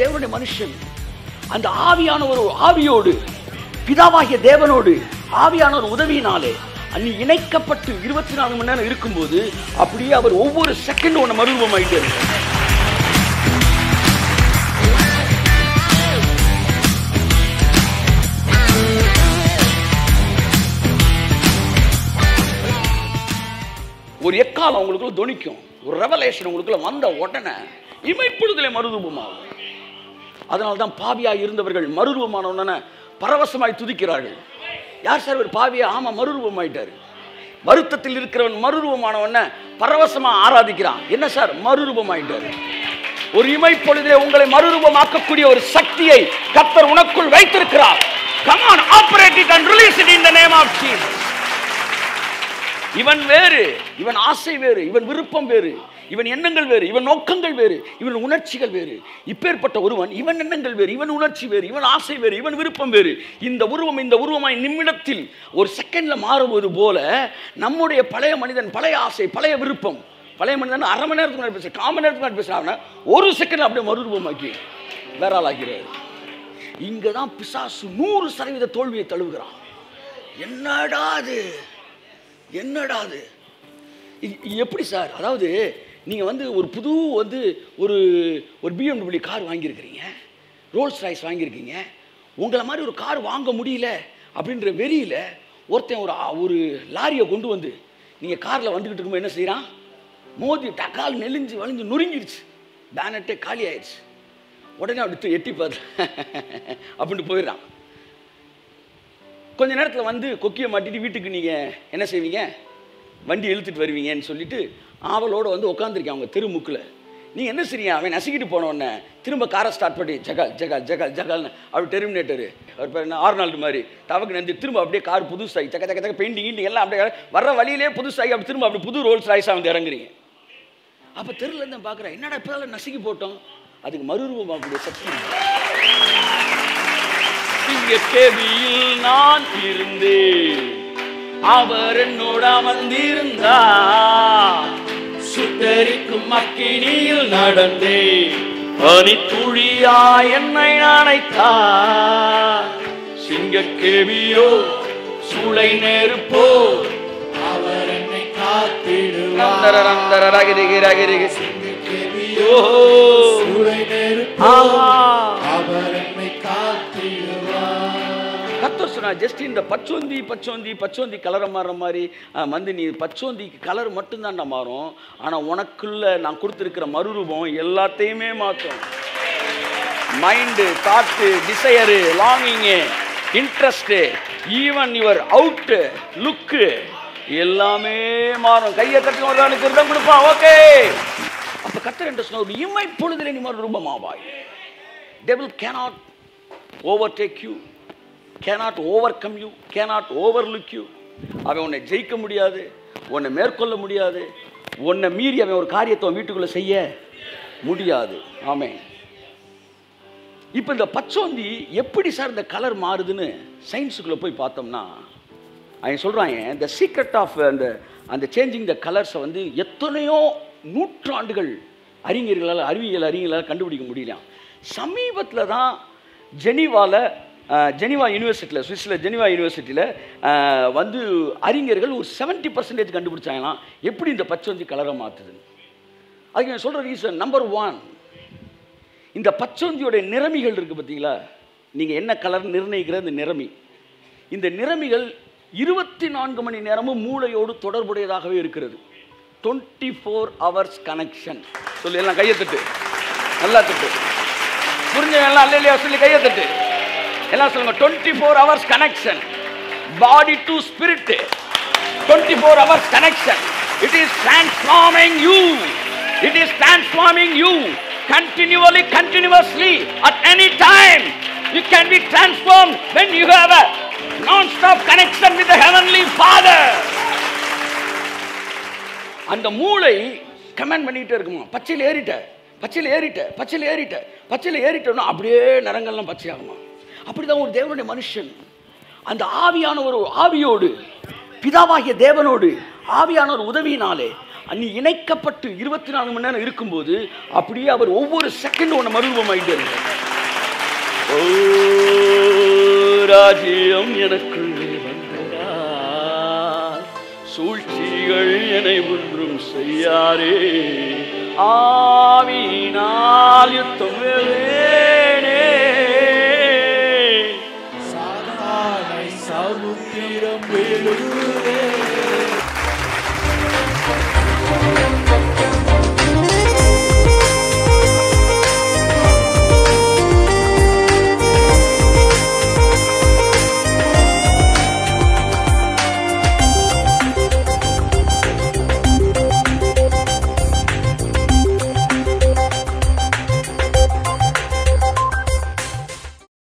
தேவனுடைய மனுஷன் அந்த ஆவியான ஒரு ஆவியோடு பிதாவாகிய தேவனோடு ஆவியான ஒரு உதவியினாலே நீ இணைக்கப்பட்டு இருபத்தி நாலு மணி நேரம் இருக்கும்போது அப்படியே அவர் ஒவ்வொரு செகண்டும் உன்னை மறுரூபமாயிட்டே இருக்கார் ஒரு எக்காலம் உங்களுக்குள்ள தொனிக்கும் ஒரு ரெவலேஷன் உங்களுக்குள்ள வந்த உடனே இமைப்பொழுதிலே மறுரூபமாகும் அதனால தான் பாவியாக இருந்தவர்கள் மறுரூபமான உடனே பரவசமாய் துதிக்கிறார்கள் யார் சார் ஒரு பாவியா ஆமா மறுரூபமாயிட்டாரு வருத்தத்தில் இருக்கிறவன் மறுரூபமான உடனே பரவசமா ஆராதிக்கிறான் என்ன சார் மறுரூபமாயிட்டாரு ஒரு இமைப்பொழுதிலே உங்களை மறுரூபமாக்கக்கூடிய ஒரு சக்தியை கர்த்தர் உனக்குள் வைத்திருக்கிறார் come on operate it and release it in the name of Jesus இவன் வேறு இவன் ஆசை வேறு இவன் விருப்பம் வேறு இவன் எண்ணங்கள் வேறு இவன் நோக்கங்கள் வேறு இவன் உணர்ச்சிகள் வேறு இப்பேற்பட்ட ஒருவன் இவன் எண்ணங்கள் வேறு இவன் உணர்ச்சி வேறு இவன் ஆசை வேறு இவன் விருப்பம் வேறு இந்த உருவம் இந்த உருவமாய் நிமிடத்தில் ஒரு செகண்ட்ல மாறுவது போல நம்முடைய பழைய மனிதன் பழைய ஆசை பழைய விருப்பம் பழைய மனிதன் அரை மணி நேரத்துக்கு முன்னாடி பேசுற கால் மணி நேரத்துக்கு முன்னாடி பேசுறாங்க ஒரு செகண்ட் அப்படியே மறுரூபமாக்கி வேற ஆளாகிறார் இங்க தான் பிசாசு நூறு சதவீத தோல்வியை தழுவுகிறான் என்னடா அது என்னடா அது இது இது எப்படி சார் அதாவது நீங்கள் வந்து ஒரு புது வந்து ஒரு ஒரு பிஎம்டபிள்யூ கார் வாங்கியிருக்கிறீங்க ரோல்ஸ் ராய்ஸ் வாங்கியிருக்கீங்க உங்களை மாதிரி ஒரு கார் வாங்க முடியல அப்படின்ற வெறியில் ஒருத்தன் ஒரு ஆ- ஒரு லாரியை கொண்டு வந்து நீங்கள் காரில் வந்துக்கிட்டு இருக்கும்போது என்ன செய்கிறான் மோதி டக்கால் நெளிஞ்சு வலிஞ்சு நொறுங்கிருச்சு பேனட்டே காலி ஆயிடுச்சு உடனே அப்படி தூ- எட்டி பார்த்து அப்படின்ட்டு போயிடுறான் கொஞ்ச நேரத்தில் வந்து கொக்கியை மாட்டிட்டு வீட்டுக்கு நீங்கள் என்ன செய்வீங்க வண்டி இழுத்துட்டு வருவீங்கன்னு சொல்லிட்டு ஆவலோடு வந்து உட்காந்துருக்கேன் அவங்க தெருமுக்கில் நீங்கள் என்ன செய்றீங்க அவன் நசுக்கிட்டு போன உடனே திரும்ப காரை ஸ்டார்ட் பண்ணி ஜகால் ஜகால் ஜகால் ஜகால்னு அப்படி டெர்மினேட்டரு அவர் பேர் என்ன ஆர்னால்டு மாதிரி டவக்கு நந்து திரும்ப அப்படியே கார் புதுசாகி சக்க சக்க சக்க பெயிண்டிங் கீண்டிங் எல்லாம் அப்படியே வர்ற வழியிலே புதுசாகி அப்படி திரும்ப அப்படி புது ரோல்ஸ் ராய்ஸாக வந்து இறங்குறீங்க அப்போ தெருல இருந்து பார்க்குறேன் என்னடா இப்போ நசுக்கி போட்டோம் அதுக்கு மறுரூபமாகக்கூடிய சக்தி இருக்கு. இங்க கேபியில் நான் இருந்தேன் அவர் என்னோட அமர்ந்திருந்தார் சுட்டரிக்கும் அக்கினியில் நடந்தேன் பனி துளியா என்னை நினைத்தார் சிங்க கேபியோ சூளை நெருப்போ அவர் என்னை காத்திடுவார் ரந்தர ரந்தர ரகிரிகி ரகிரிகி செவியோ சூளை நெருப்போ ஆஹா அவர் என்னை காத்திடுவார் கத்தர் சொன்னா ஜஸ்ட் இந்த பச்சோந்தி பச்சோந்தி பச்சோந்தி கலரை மாறுற மாதிரி அஹ், வந்து நீ பச்சோந்தி கலர் மட்டும்தான்டா மாறும் ஆனால் உனக்குள்ள நான் கொடுத்துருக்கிற மறுரூபம் எல்லாத்தையுமே மாற்றும் mind thought desire longing interest even your outlook எல்லாமே மாறும் கையை தட்டி ஒருவனுக்கு விருதம் கொடுப்பான் ஓகே அப்போ கத்தர் என்று சொன்ன ஒரு இமை பொழுதிலே நீ மறுரூபமாவாய் டெபிள் cannot overtake you cannot overcome you cannot overlook you அவன் உன்னை ஜெயிக்க முடியாது உன்னை மேற்கொள்ள முடியாது உன்னை மீறி அவன் ஒரு காரியத்தை உன் வீட்டுக்குள்ளே செய்ய முடியாது ஆமென் இப்போ இந்த பச்சோந்தி எப்படி சார் இந்த கலர் மாறுதுன்னு சயின்ஸுக்குள்ளே போய் பார்த்தோம்னா அவன் சொல்கிறாங்க இந்த சீக்ரெட் ஆஃப் அந்த அந்த சேஞ்சிங் த கலர்ஸை வந்து எத்தனையோ நூற்றாண்டுகள் அறிஞர்களால் அறிவியல் அறிஞர்களால் கண்டுபிடிக்க முடியலாம் சமீபத்தில் தான் ஜெனீவாவில் ஜெனிவா யூனிவர்சிட்டியில் சுவிஸில் ஜெனிவா யூனிவர்சிட்டியில் வந்து அறிஞர்கள் ஒரு 70% பர்சன்டேஜ் கண்டுபிடிச்சாங்களாம் எப்படி இந்த பச்சோந்தி கலரை மாற்றுதுன்னு அதுக்கு நான் சொல்கிற ரீசன் நம்பர் ஒன் இந்த பச்சோந்தியோட நிறமிகள் இருக்குது பார்த்தீங்களா நீங்கள் என்ன கலர் நிர்ணயிக்கிற இந்த நிறமி இந்த நிறமிகள் இருபத்தி நான்கு மணி நேரமும் மூளையோடு தொடர்புடையதாகவே இருக்கிறது டுவெண்ட்டி ஃபோர் ஹவர்ஸ் கனெக்ஷன் சொல்லி எல்லாம் கையை தட்டு நல்லா தட்டு புரிஞ்சவங்க எல்லாம் அல்ல இல்லையா சொல்லி கையை தட்டு எல்லாம் சொல்லுங்க twenty four hours connection body to spirit twenty four hours connection it is transforming you it is transforming you continually continuously at any time you can be transformed when you have a non-stop connection with the heavenly father அந்த மூளை comment பண்ணிக்கிட்டே இருக்குமா பச்சையில் ஏறிட்ட பச்சையில் ஏறிட்ட பச்சையில் ஏறிட்ட பச்சையில் ஏறிட்டோம்னா அப்படியே நிறங்கள்லாம் பச்சையாகுமா அப்படிதான் ஒரு தேவனுடைய மனுஷன் அந்த ஆவியான ஒரு ஆவியோடு பிதாவாகிய தேவனோடு ஆவியான ஒரு உதவியினாலே நீ இணைக்கப்பட்டு இருபத்தி நாலு மணி நேரம் இருக்கும்போது அப்படியே அவர் ஒவ்வொரு செகண்டும் உன்னை மறுரூபமாயிட்டே இருக்கார் ஓ ராஜ்யம் எனக்குள்ளே வந்ததா சூழ்ச்சிகள் என்னை ஒன்றும் செய்யாரே ஆவியினால் யுத்தம் வேணே சாதானை சமுத்திரம் விழுதே